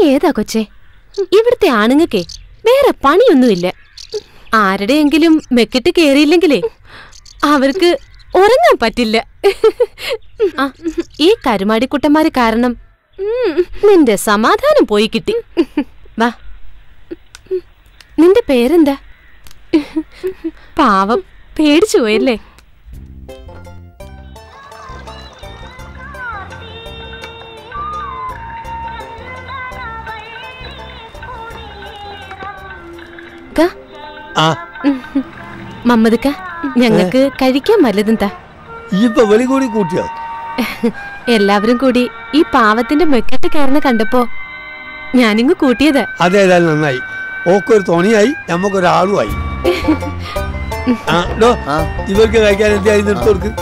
ഏതാ കൊച്ചേ ഇവിടുത്തെ ആണുങ്ങക്കേ വേറെ പണിയൊന്നുമില്ല ആരുടെയെങ്കിലും മെക്കിട്ട് കേറിയില്ലെങ്കിലേ അവർക്ക് ഉറങ്ങാൻ പറ്റില്ല ആ, ഈ കരുമാടിക്കുട്ടന്മാര് കാരണം നിന്റെ സമാധാനം പോയി കിട്ടി വാ നിന്റെ പേരെന്താ പാവം പേടിച്ചു പോയല്ലേ ക, ആ മമ്മദ്ക്ക ഞങ്ങൾക്ക് കഴിക്കാൻ വല്ലതും താ ഇപ്പൊ വെളി കൂടി കൂട്ടിയോ എല്ലാവരും കൂടി ഈ പാവത്തിന്റെ മെക്കെട്ട് കയറുന്ന കണ്ടപ്പോ ഞാനിങ്ങ് കൂട്ടിയത് അതേതായാലും നന്നായി ഓക്കൊരു തുണിയായി നമുക്കൊരാളുമായി ആ ഡോ ഇവർക്ക് കഴിക്കാൻ എന്തായി നിർത്തി കൊടുക്ക്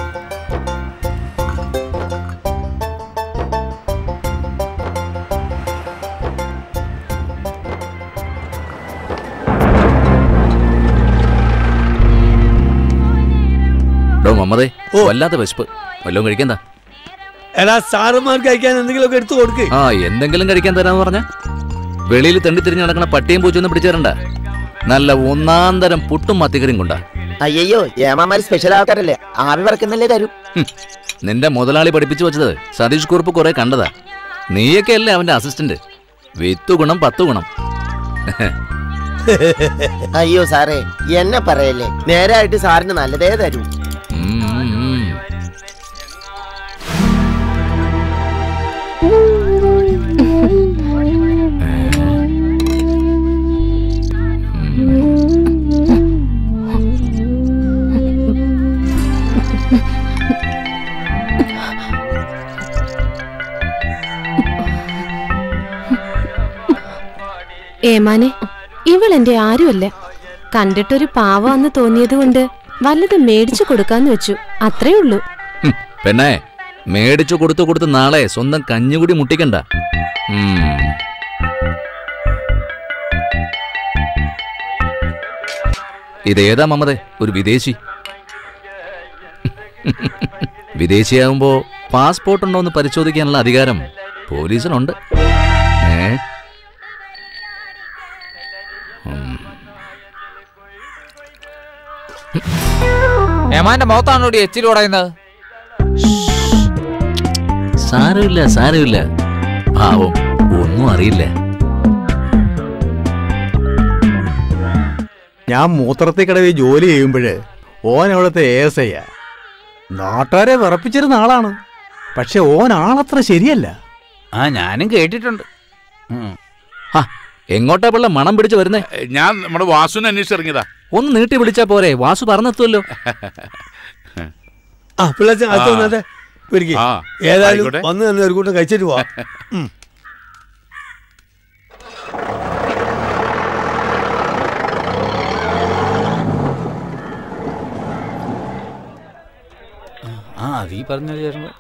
ഡോ മമ്മതേ വല്ലാത്ത വിശപ്പ് വല്ലതും കഴിക്കണ്ട എടാ സാറുമാർക്ക് കഴിക്കാൻ എന്തെങ്കിലുമൊക്കെ എടുത്തു കൊടുക്ക് ആ എന്തെങ്കിലും കഴിക്കാൻ തരാന്ന് പറഞ്ഞ വെളിയിൽ തെണ്ടി തിരിഞ്ഞ് നടക്കണ പട്ടിയും പൂച്ചൊന്നും പിടിച്ചു തരണ്ട നല്ല ഒന്നാം തരം പുട്ടും മത്തിക്കറിയും കൊണ്ടാ അയ്യോ ഏമാമാര് സ്പെഷ്യൽ ആൾക്കാരല്ലേ ആവി പറക്കുന്നല്ലേ തരും ഹും, നിന്റെ മുതലാളി പഠിപ്പിച്ചു വെച്ചത് സതീഷ് കുറുപ്പ് കുറെ കണ്ടതാ നീയൊക്കെ അല്ലേ അവന്റെ അസിസ്റ്റന്റ് വിത്ത് ഗുണം പത്ത് ഗുണം അയ്യോ സാറേ എന്നെ പറയല്ലേ നേരായിട്ട് സാറിന് നല്ലതേ തരൂ ഉം, ഉം, ഉം. ഏമാനെ ഇവൾ എന്റെ ആരുമല്ല കണ്ടിട്ടൊരു പാവാന്ന് തോന്നിയത് കൊണ്ട് വല്ലത് മേടിച്ചു കൊടുക്കാന്ന് വെച്ചു അത്രേ ഉള്ളൂ ഹും, പെണ്ണേ മേടിച്ചു കൊടുത്തു കൊടുത്ത് നാളെ സ്വന്തം കഞ്ഞുകൂടി മുട്ടിക്കണ്ട ഉം. ഇതേതാ മമതേ ഒരു വിദേശി വിദേശിയാകുമ്പോ പാസ്പോർട്ട് ഉണ്ടോ എന്ന് പരിശോധിക്കാനുള്ള അധികാരം പോലീസിനുണ്ട് ഏ ഏമാന്റെ മുഖത്താണോ എച്ചിൽ ഉടയുന്നത് സാരമില്ല സാരമില്ല പാവം ഒന്നും അറിയില്ല ഞാൻ മൂത്രത്തിൽ കടവിൽ ജോലി ചെയ്യുമ്പോഴ് ഓൻ അവിടുത്തെ എ എസ് ഐയാ നാട്ടുകാരെ വിറപ്പിച്ചിരുന്ന ആളാണ് പക്ഷെ ഓൻ ആളത്ര ശരിയല്ല ആ ഞാനും കേട്ടിട്ടുണ്ട് ഹ, എങ്ങോട്ടാ പിള്ള മണം പിടിച്ച് വരുന്നേ ഞാൻ നമ്മുടെ വാസുവിനെ അന്വേഷിച്ചിറങ്ങിയതാ ഒന്ന് നീട്ടി വിളിച്ചാ പോരെ വാസു പറഞ്ഞെത്തുമല്ലോ ആ പിള്ളേച്ചൻ അത് വന്നേ പിടിക്ക് ആ, ഏതായാലും ആയിക്കോട്ടെ. വന്ന് തന്നെ ഒരു കൂട്ടം കഴിച്ചിട്ട് പോവാം ഉം. ആ അത് ഈ പറഞ്ഞ ചേരുമ്പോ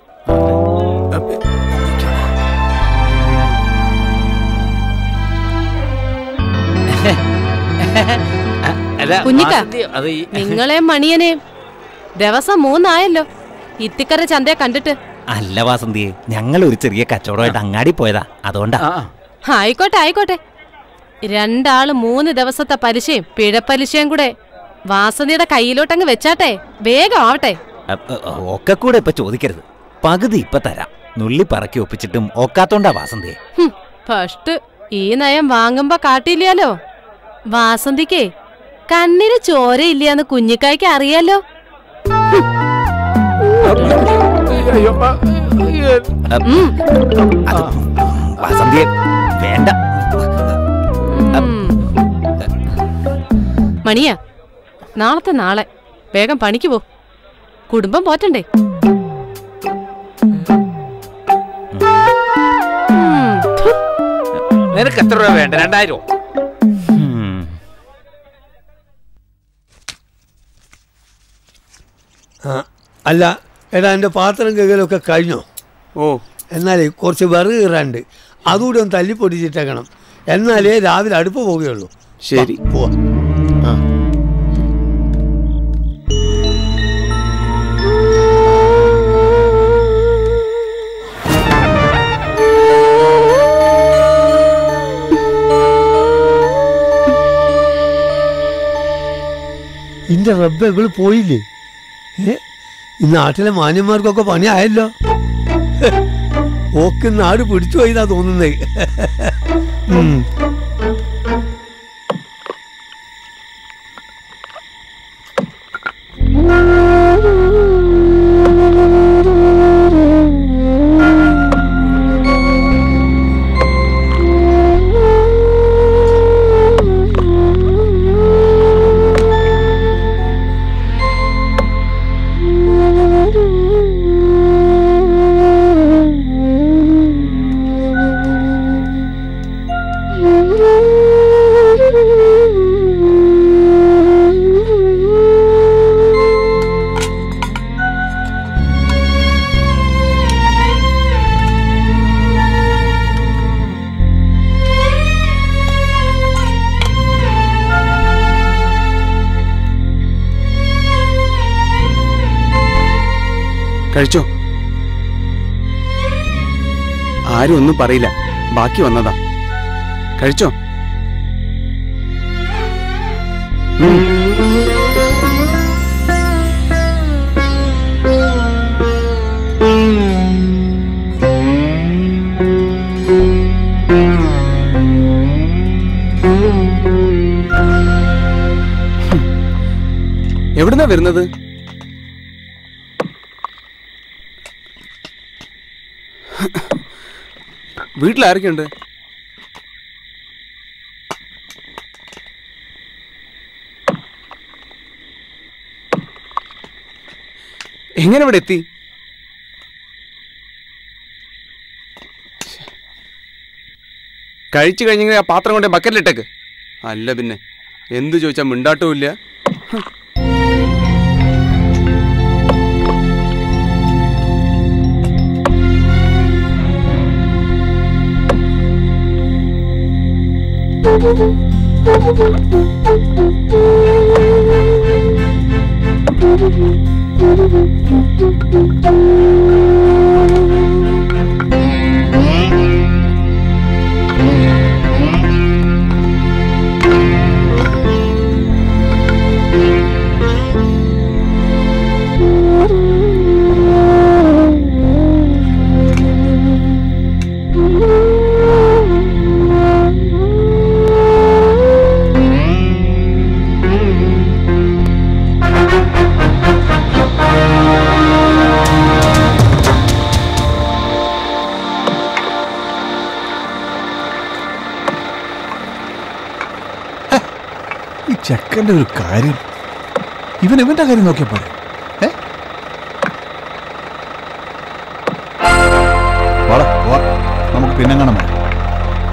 അല്ല കുഞ്ഞിക്ക വാസന്തി, അത് ഈ നിങ്ങളെ മണിയനെ ദിവസം മൂന്നായല്ലോ ഇത്തിക്കര ചന്തയെ കണ്ടിട്ട് അല്ല വാസന്തിയെ ഞങ്ങൾ ഒരു ചെറിയ കച്ചവടമായിട്ട് അങ്ങാടി പോയതാ അതുകൊണ്ടാ ആയിക്കോട്ടെ ആയിക്കോട്ടെ രണ്ടാള് മൂന്ന് ദിവസത്തെ പലിശയും പിഴപ്പലിശയും കൂടെ വാസന്തിയുടെ കയ്യിലോട്ടങ്ങ് വെച്ചാട്ടെ വേഗം ആവട്ടെ അ- അ- ഒക്കെ കൂടെ ഇപ്പൊ ചോദിക്കരുത് പകുതി ഇപ്പൊ തരാം നുള്ളി പറക്കി ഒപ്പിച്ചിട്ടും ഒക്കാത്തോണ്ടാ വാസന്തിയെ ഹും, ഫസ്റ്റ് ഈ നയം വാങ്ങുമ്പോ കാട്ടില്ലാലോ വാസന്തിക്കേ കണ്ണിന് ചോരയില്ലാന്ന് കുഞ്ഞിക്കായ്ക്ക് അറിയാലോ ഉം. അത് വാസന്തിയെ വേണ്ട മണിയാ നാളത്തെ നാളെ വേഗം പണിക്ക് പോ കുടുംബം പോറ്റണ്ടേ നിനക്ക് എത്ര രൂപ വേണ്ട രണ്ടായിരം ആ, അല്ല എടാ എൻ്റെ പാത്രം കഴുകലൊക്കെ കഴിഞ്ഞോ ഓ എന്നാലേ കുറച്ച് വിറക് കീറാണ്ട് അതുകൂടി ഒന്ന് തല്ലിപ്പൊടിച്ചിട്ടേക്കണം എന്നാലേ രാവിലെ അടുപ്പ് പോവുകയുള്ളൂ ശരി പോവാ ഇന്റെ റബ്ബ ഇവള് പോയില്ലേ ഏ ഈ നാട്ടിലെ മാന്യന്മാർക്കൊക്കെ പണിയായല്ലോ ഹെ, ഓക്ക് നാട് പിടിച്ചു പോയിന്നാ തോന്നുന്നേ ഉം. കഴിച്ചോ ആരും ഒന്നും പറയില്ല ബാക്കി വന്നതാ കഴിച്ചോ ഉം. എവിടുന്നാ വരുന്നത് വീട്ടിൽ ആരൊക്കെയുണ്ട് എങ്ങനെ ഇവിടെ എത്തി കഴിച്ചു കഴിഞ്ഞെങ്കിൽ ആ പാത്രം കൊണ്ട് ബക്കറ്റിലിട്ടേക്ക് അല്ല പിന്നെ എന്ത് ചോദിച്ചാൽ മിണ്ടാട്ടവും ഇല്ല ഈ ചെക്കൻ്റെ ഒരു കാര്യം ഇവൻ ഇവന്റെ കാര്യം നോക്കിയാ പോരെ ഏ വാടാ, പോവാം. നമുക്ക് പിന്നെ കാണാം